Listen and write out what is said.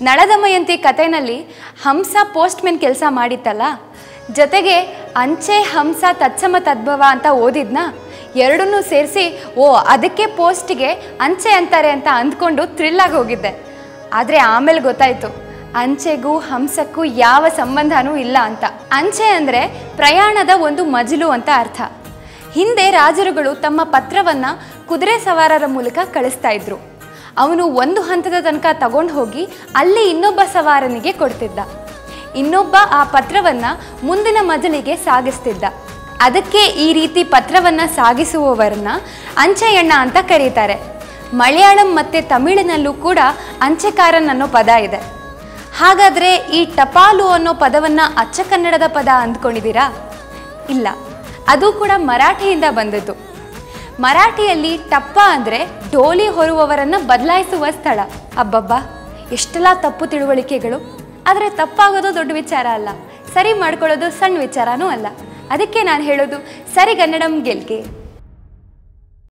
ನಳದಮಯಂತಿ ಕಥೆನಲ್ಲಿ ಹಂಸ ಪೋಸ್ಟ್ಮೆನ್ ಕೆಲಸ ಮಾಡಿತ್ತಲ್ಲ ಜೊತೆಗೆ ಅಂಚೆ ಹಂಸ ತತ್ಸಮ ತದ್ಭವ ಅಂತ ಓದಿದ್ನ ಎರಡನ್ನೂ ಸೇರಿಸಿ ಓ ಅದಕ್ಕೆ ಪೋಸ್ಟಿಗೆ ಅಂಚೆ ಅಂತಾರೆ ಅಂತ ಅಂದ್ಕೊಂಡು ಥ್ರಿಲ್ಲಾಗಿ ಹೋಗಿದ್ದೆ ಆದರೆ ಆಮೇಲೆ ಗೊತ್ತಾಯಿತು ಅಂಚೆಗೂ ಹಂಸಕ್ಕೂ ಯಾವ ಸಂಬಂಧನೂ ಇಲ್ಲ ಅಂತ ಅಂಚೆ ಅಂದರೆ ಪ್ರಯಾಣದ ಒಂದು ಮಜಲು ಅಂತ ಅರ್ಥ ಹಿಂದೆ ರಾಜರುಗಳು ತಮ್ಮ ಪತ್ರವನ್ನ ಕುದುರೆ ಸವಾರರ ಮೂಲಕ ಕಳಿಸ್ತಾ ಇದ್ರು ಅವನು ಒಂದು ಹಂತದ ತನಕ ತಗೊಂಡು ಹೋಗಿ ಅಲ್ಲಿ ಇನ್ನೊಬ್ಬ ಸವಾರನಿಗೆ ಕೊಡ್ತಿದ್ದ ಇನ್ನೊಬ್ಬ ಆ ಪತ್ರವನ್ನ ಮುಂದಿನ ಮಜಲಿಗೆ ಸಾಗಿಸ್ತಿದ್ದ ಅದಕ್ಕೆ ಈ ರೀತಿ ಪತ್ರವನ್ನ ಸಾಗಿಸುವವರನ್ನ ಅಂಚೆಯಣ್ಣ ಅಂತ ಕರೀತಾರೆ ಮಲಯಾಳಂ ಮತ್ತು ತಮಿಳಿನಲ್ಲೂ ಕೂಡ ಅಂಚೆಕಾರನ್ ಅನ್ನೋ ಪದ ಇದೆ ಹಾಗಾದರೆ ಈ ಟಪಾಲು ಅನ್ನೋ ಪದವನ್ನು ಅಚ್ಚ ಕನ್ನಡದ ಪದ ಅಂದ್ಕೊಂಡಿದ್ದೀರಾ ಇಲ್ಲ ಅದು ಕೂಡ ಮರಾಠಿಯಿಂದ ಬಂದದ್ದು ಮರಾಠಿಯಲ್ಲಿ ಟಪ್ಪ ಅಂದರೆ ಡೋಲಿ ಹೊರುವವರನ್ನ ಬದಲಾಯಿಸುವ ಸ್ಥಳ ಅಬ್ಬಬ್ಬ ಎಷ್ಟೆಲ್ಲ ತಪ್ಪು ತಿಳುವಳಿಕೆಗಳು ಆದರೆ ತಪ್ಪಾಗೋದು ದೊಡ್ಡ ವಿಚಾರ ಅಲ್ಲ ಸರಿ ಮಾಡ್ಕೊಳ್ಳೋದು ಸಣ್ಣ ವಿಚಾರನೂ ಅಲ್ಲ ಅದಕ್ಕೆ ನಾನು ಹೇಳೋದು ಸರಿಗನ್ನಡಂ ಗೆಲ್ಗೆ